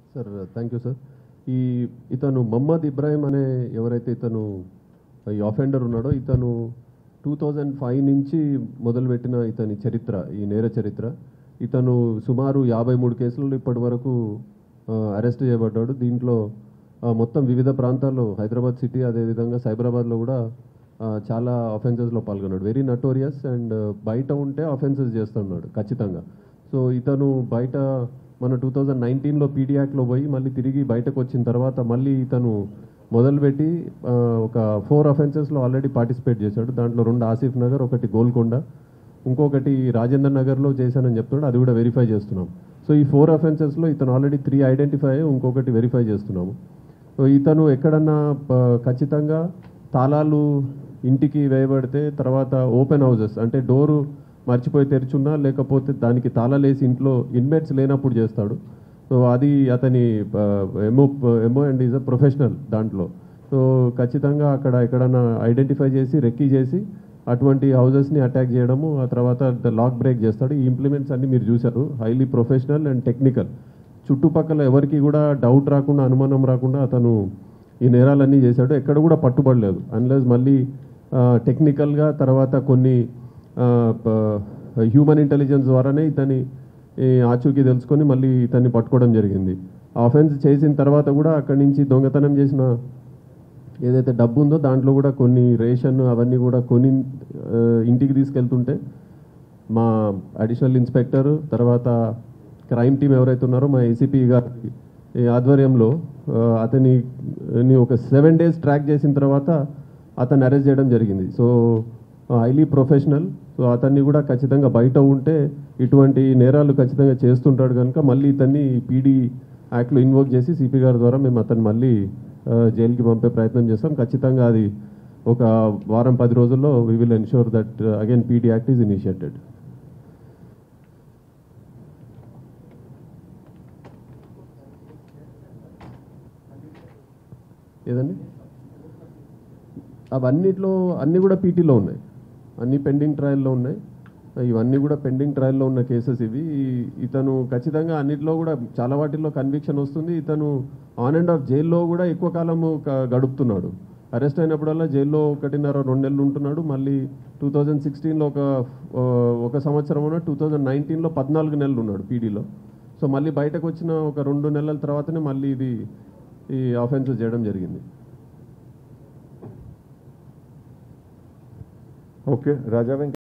sir thank you sir ఈ ఇతను మహమ్మద్ ఇబ్రాహిం అనే ఎవరైతే ఇతను ఈ ఆఫెండర్ ఉన్నాడో ఇతను టూ థౌజండ్ ఫైవ్ నుంచి మొదలుపెట్టిన ఇతని చరిత్ర ఈ నేర చరిత్ర ఇతను సుమారు యాభై మూడు కేసులలో ఇప్పటి వరకు అరెస్ట్ చేయబడ్డాడు దీంట్లో ఆ, మొత్తం వివిధ ప్రాంతాల్లో హైదరాబాద్ సిటీ అదేవిధంగా సైబరాబాద్లో కూడా ఆ, చాలా అఫెన్సెస్లో పాల్గొన్నాడు వెరీ నటోరియస్ అండ్ బయట ఉంటే అఫెన్సెస్ చేస్తున్నాడు ఖచ్చితంగా సో ఇతను బయట మన టూ థౌజండ్ నైన్టీన్లో పీడీ యాక్ట్లో పోయి మళ్ళీ తిరిగి బయటకు వచ్చిన తర్వాత మళ్ళీ ఇతను మొదలుపెట్టి ఆ, ఒక ఫోర్ అఫెన్సెస్లో ఆల్రెడీ పార్టిసిపేట్ చేశాడు దాంట్లో రెండు ఆసిఫ్ నగర్ ఒకటి గోల్కొండ ఇంకొకటి రాజేందర్ నగర్లో చేశానని చెప్తున్నాడు అది కూడా వెరిఫై చేస్తున్నాం సో ఈ ఫోర్ అఫెన్సెస్లో ఇతను ఆల్రెడీ త్రీ ఐడెంటిఫై అయ్యి ఇంకొకటి వెరిఫై చేస్తున్నాము సో ఇతను ఎక్కడన్నా ఆ, ఖచ్చితంగా తాళాలు ఇంటికి వేయబడితే తర్వాత ఓపెన్ హౌసెస్ అంటే డోరు మర్చిపోయి తెరిచున్నా లేకపోతే దానికి తాళాలు వేసి ఇంట్లో ఇన్మేట్స్ లేనప్పుడు చేస్తాడు సో అది అతని ఎమో ఎమో అండ్ ఈజ్ అ ప్రొఫెషనల్ దాంట్లో సో ఖచ్చితంగా అక్కడ ఎక్కడన్నా ఐడెంటిఫై చేసి రెక్కీ చేసి అటువంటి హౌజెస్ని అటాక్ చేయడము ఆ తర్వాత లాక్ బ్రేక్ చేస్తాడు ఈ ఇంప్లిమెంట్స్ అన్ని మీరు చూశారు హైలీ ప్రొఫెషనల్ అండ్ టెక్నికల్ చుట్టుపక్కల ఎవరికి కూడా డౌట్ రాకుండా అనుమానం రాకుండా అతను ఈ నేరాలన్నీ చేశాడు ఎక్కడ కూడా పట్టుబడలేదు అన్లెస్ మళ్ళీ టెక్నికల్గా తర్వాత కొన్ని హ్యూమన్ ఇంటెలిజెన్స్ ద్వారానే ఇతని ఈ ఆచూకీ తెలుసుకొని మళ్ళీ ఇతన్ని పట్టుకోవడం జరిగింది ఆఫెన్స్ చేసిన తర్వాత కూడా అక్కడి నుంచి దొంగతనం చేసిన ఏదైతే డబ్బు ఉందో దాంట్లో కూడా కొన్ని రేషన్ అవన్నీ కూడా కొని ఆ, ఇంటికి తీసుకెళ్తుంటే మా అడిషనల్ ఇన్స్పెక్టర్ తర్వాత క్రైమ్ టీం ఎవరైతే ఉన్నారో మా ఏసీపీ గారి ఈ ఆధ్వర్యంలో ఆ, అతని ని ఒక సెవెన్ డేస్ ట్రాక్ చేసిన తర్వాత అతన్ని అరెస్ట్ చేయడం జరిగింది సో హైలీ ప్రొఫెషనల్ సో అతన్ని కూడా ఖచ్చితంగా బయట ఉంటే ఇటువంటి నేరాలు ఖచ్చితంగా చేస్తుంటాడు కనుక మళ్ళీ ఇతన్ని పీడీ యాక్ట్లో ఇన్వోక్ చేసి సిపి గారి ద్వారా మేము అతన్ని మళ్ళీ ఆ, జైలుకి పంపే ప్రయత్నం చేస్తాం ఖచ్చితంగా అది ఒక వారం పది రోజుల్లో we will ensure that again P D act is initiated ఏదండి అవన్నిట్లో అన్నీ కూడా పీటీలో ఉన్నాయి అన్ని పెండింగ్ ట్రయల్లో ఉన్నాయి ఇవన్నీ కూడా పెండింగ్ ట్రయల్లో ఉన్న కేసెస్ ఇవి ఈ- ఇతను ఖచ్చితంగా అన్నిట్లో కూడా చాలా వాటిల్లో కన్విక్షన్ వస్తుంది ఇతను ఆన్ అండ్ ఆఫ్ జైల్లో కూడా ఎక్కువ కాలము క- గడుపుతున్నాడు అరెస్ట్ అయినప్పుడల్లా జైల్లో ఒకటిన్నర రెండు నెలలు ఉంటున్నాడు మళ్ళీ టూ థౌజండ్ సిక్స్టీన్లో ఒక ఆ, ఒక సంవత్సరం ఉన్న టూ థౌజండ్ నైన్టీన్లో పద్నాలుగు నెలలు ఉన్నాడు పీడీలో సో మళ్ళీ బయటకు వచ్చిన ఒక రెండు నెలల తర్వాతనే మళ్ళీ ఇది ఈ ఆఫెన్స్ చేయడం జరిగింది ఓకే రాజా వెంకట్